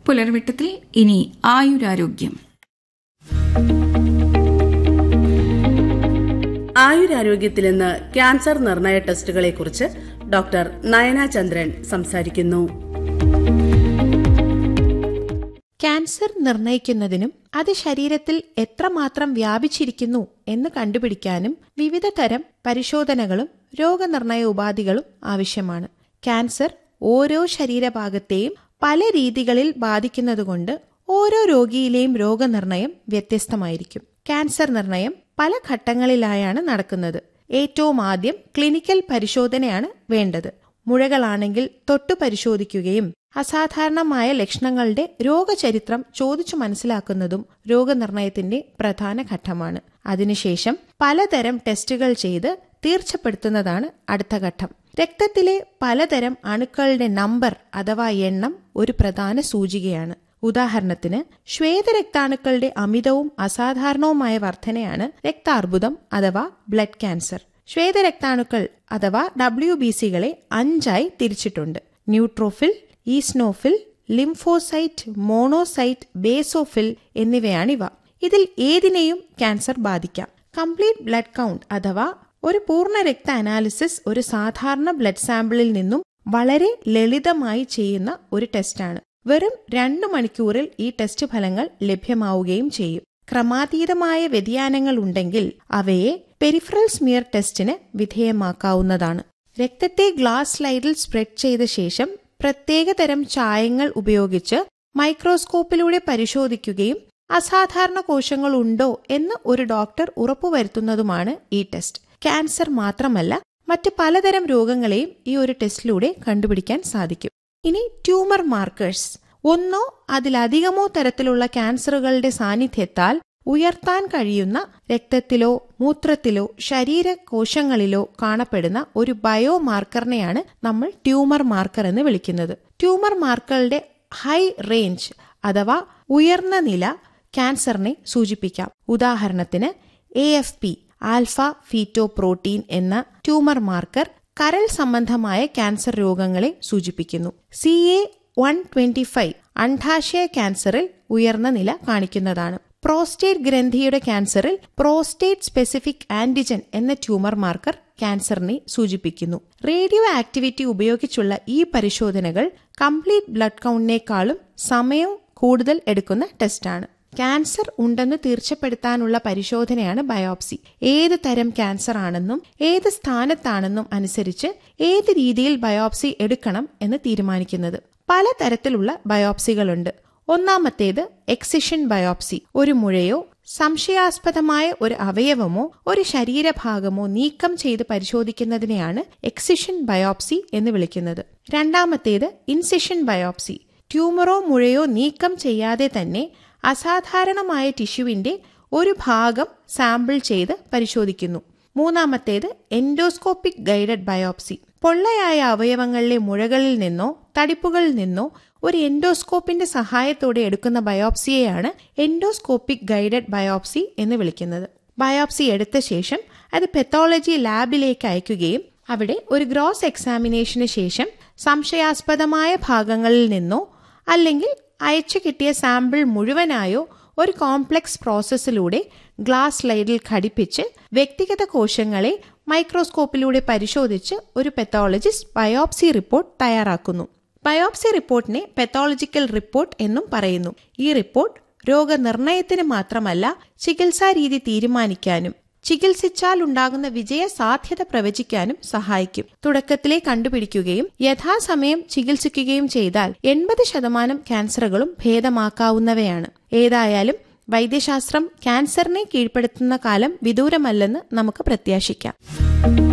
പുലർവിട്ടത്തിൽ ഇനി ആയുരാരോഗ്യം ആയുരാരോഗ്യത്തിൽ ഇന്ന് ക്യാൻസർ നിർണയ ടെസ്റ്റുകളെക്കുറിച്ച് ഡോക്ടർ നയന ചന്ദ്രൻ സംസാരിക്കുന്നു ക്യാൻസർ നിർണയിക്കുന്നതിനും അത് ശരീരത്തിൽ എത്രമാത്രം വ്യാപിച്ചിരിക്കുന്നു എന്ന് കണ്ടുപിടിക്കാനും വിവിധ തരം പരിശോധനകളും രോഗനിർണയ ഉപാധികളും ആവശ്യമാണ് ക്യാൻസർ ഓരോ ശരീരഭാഗത്തെയും പല രീതികളിൽ ബാധിക്കുന്നതുകൊണ്ട് ഓരോ രോഗിയിലെയും രോഗനിർണയം വ്യത്യസ്തമായിരിക്കും ക്യാൻസർ നിർണയം പല ഘട്ടങ്ങളിലായാണ് നടക്കുന്നത് ഏറ്റവും ആദ്യം ക്ലിനിക്കൽ പരിശോധനയാണ് വേണ്ടത് മുഴകളാണെങ്കിൽ തൊട്ടു പരിശോധിക്കുകയും അസാധാരണമായ ലക്ഷണങ്ങളുടെ രോഗചരിത്രം ചോദിച്ചു മനസ്സിലാക്കുന്നതും രോഗനിർണയത്തിന്റെ പ്രധാന ഘട്ടമാണ് അതിനുശേഷം പലതരം ടെസ്റ്റുകൾ ചെയ്ത് തീർച്ചപ്പെടുത്തുന്നതാണ് അടുത്ത ഘട്ടം രക്തത്തിലെ പലതരം അണുക്കളുടെ നമ്പർ അഥവാ എണ്ണം ഒരു പ്രധാന സൂചികയാണ് ഉദാഹരണത്തിന് ശ്വേതരക്താണുക്കളുടെ അമിതവും അസാധാരണവുമായ വർധനയാണ് രക്താർബുദം അഥവാ ബ്ലഡ് ക്യാൻസർ ശ്വേതരക്താണുക്കൾ അഥവാ ഡബ്ല്യു ബി സികളെ അഞ്ചായി തിരിച്ചിട്ടുണ്ട് neutrophil eosinophil lymphocyte monocyte basophil എന്നിവയാണിവ ഇതിൽ ഏതിനെയും ക്യാൻസർ ബാധിക്കാം കംപ്ലീറ്റ് ബ്ലഡ് കൗണ്ട് അഥവാ ഒരു പൂർണ്ണ രക്ത അനാലിസിസ് ഒരു സാധാരണ ബ്ലഡ് സാമ്പിളിൽ നിന്നും വളരെ ലളിതമായി ചെയ്യുന്ന ഒരു ടെസ്റ്റാണ് വെറും രണ്ട് മണിക്കൂറിൽ ഈ ടെസ്റ്റ് ഫലങ്ങൾ ലഭ്യമാവുകയും ചെയ്യും ക്രമാതീതമായ വ്യതിയാനങ്ങൾ ഉണ്ടെങ്കിൽ അവയെ പെരിഫറൽ സ്മിയർ ടെസ്റ്റിന് വിധേയമാക്കാവുന്നതാണ് രക്തത്തെ ഗ്ലാസ് സ്ലൈഡിൽ സ്പ്രെഡ് ചെയ്ത ശേഷം പ്രത്യേകതരം ചായങ്ങൾ ഉപയോഗിച്ച് മൈക്രോസ്കോപ്പിലൂടെ പരിശോധിക്കുകയും അസാധാരണ കോശങ്ങൾ ഉണ്ടോ എന്ന് ഒരു ഡോക്ടർ ഉറപ്പുവരുത്തുന്നതുമാണ് ഈ ടെസ്റ്റ് ക്യാൻസർ മാത്രമല്ല മറ്റ് പലതരം രോഗങ്ങളെയും ഈ ഒരു ടെസ്റ്റിലൂടെ കണ്ടുപിടിക്കാൻ സാധിക്കും ഇനി ട്യൂമർ മാർക്കേഴ്സ് ഒന്നോ അതിലധികമോ തരത്തിലുള്ള ക്യാൻസറുകളുടെ സാന്നിധ്യത്താൽ ഉയർത്താൻ കഴിയുന്ന രക്തത്തിലോ മൂത്രത്തിലോ ശരീരകോശങ്ങളിലോ കാണപ്പെടുന്ന ഒരു ബയോ മാർക്കറിനെയാണ് നമ്മൾ ട്യൂമർ മാർക്കർ എന്ന് വിളിക്കുന്നത് ട്യൂമർ മാർക്കറുടെ ഹൈ റേഞ്ച് അഥവാ ഉയർന്ന നില ക്യാൻസറിനെ സൂചിപ്പിക്കാം ഉദാഹരണത്തിന് A F P alpha feto protein എന്ന ട്യൂമർ മാർക്കർ കരൾ സംബന്ധമായ ക്യാൻസർ രോഗങ്ങളെ സൂചിപ്പിക്കുന്നു C A one twenty five അണ്ഡാശയ ക്യാൻസറിൽ ഉയർന്ന നില കാണിക്കുന്നതാണ് പ്രോസ്റ്റേറ്റ് ഗ്രന്ഥിയുടെ ക്യാൻസറിൽ പ്രോസ്റ്റേറ്റ് സ്പെസിഫിക് ആന്റിജൻ എന്ന ട്യൂമർ മാർക്കർ ക്യാൻസറിനെ സൂചിപ്പിക്കുന്നു റേഡിയോ ആക്ടിവിറ്റി ഉപയോഗിച്ചുള്ള ഈ പരിശോധനകൾ കംപ്ലീറ്റ് ബ്ലഡ് കൗണ്ടിനേക്കാളും സമയം കൂടുതൽ എടുക്കുന്ന ടെസ്റ്റാണ് ക്യാൻസർ ഉണ്ടെന്ന് തീർച്ചപ്പെടുത്താനുള്ള പരിശോധനയാണ് ബയോപ്സി ഏത് തരം ക്യാൻസർ ആണെന്നും ഏത് സ്ഥാനത്താണെന്നും അനുസരിച്ച് ഏത് രീതിയിൽ ബയോപ്സി എടുക്കണം എന്ന് തീരുമാനിക്കുന്നത് പലതരത്തിലുള്ള ബയോപ്സികളുണ്ട് ഒന്നാമത്തേത് എക്സിഷൻ ബയോപ്സി ഒരു മുഴയോ സംശയാസ്പദമായ ഒരു അവയവമോ ഒരു ശരീരഭാഗമോ നീക്കം ചെയ്ത് പരിശോധിക്കുന്നതിനെയാണ് എക്സിഷൻ ബയോപ്സി എന്ന് വിളിക്കുന്നത് രണ്ടാമത്തേത് ഇൻസിഷൻ ബയോപ്സി ട്യൂമറോ മുഴയോ നീക്കം ചെയ്യാതെ തന്നെ അസാധാരണമായ ടിഷ്യുവിന്റെ ഒരു ഭാഗം സാമ്പിൾ ചെയ്ത് പരിശോധിക്കുന്നു മൂന്നാമത്തേത് എൻഡോസ്കോപ്പിക് ഗൈഡഡ് ബയോപ്സി പൊള്ളയായ അവയവങ്ങളിലെ മുഴകളിൽ നിന്നോ തടിപ്പുകളിൽ നിന്നോ ഒരു എൻഡോസ്കോപ്പിന്റെ സഹായത്തോടെ എടുക്കുന്ന ബയോപ്സിയെയാണ് എൻഡോസ്കോപ്പിക് ഗൈഡഡ് ബയോപ്സി എന്ന് വിളിക്കുന്നത് ബയോപ്സി എടുത്ത ശേഷം അത് പെത്തോളജി ലാബിലേക്ക് അയക്കുകയും അവിടെ ഒരു ഗ്രോസ് എക്സാമിനേഷന് ശേഷം സംശയാസ്പദമായ ഭാഗങ്ങളിൽ നിന്നോ അല്ലെങ്കിൽ അയച്ചു കിട്ടിയ സാമ്പിൾ മുഴുവനായോ ഒരു കോംപ്ലക്സ് പ്രോസസ്സിലൂടെ ഗ്ലാസ് സ്ലൈഡിൽ ഘടിപ്പിച്ച് വ്യക്തിഗത കോശങ്ങളെ മൈക്രോസ്കോപ്പിലൂടെ പരിശോധിച്ച് ഒരു പെത്തോളജിസ്റ്റ് ബയോപ്സി റിപ്പോർട്ട് തയ്യാറാക്കുന്നു ബയോപ്സി റിപ്പോർട്ടിനെ പെത്തോളജിക്കൽ റിപ്പോർട്ട് എന്നും പറയുന്നു ഈ റിപ്പോർട്ട് രോഗനിർണയത്തിന് മാത്രമല്ല ചികിത്സാ രീതി തീരുമാനിക്കാനും ചികിത്സിച്ചാൽ ഉണ്ടാകുന്ന വിജയ സാധ്യത പ്രവചിക്കാനും സഹായിക്കും തുടക്കത്തിലെ കണ്ടുപിടിക്കുകയും യഥാസമയം ചികിത്സിക്കുകയും ചെയ്താൽ എൺപത് ശതമാനം ക്യാൻസറുകളും ഭേദമാക്കാവുന്നവയാണ് ഏതായാലും വൈദ്യശാസ്ത്രം ക്യാൻസറിനെ കീഴ്പ്പെടുത്തുന്ന കാലം വിദൂരമല്ലെന്ന് നമുക്ക് പ്രത്യാശിക്കാം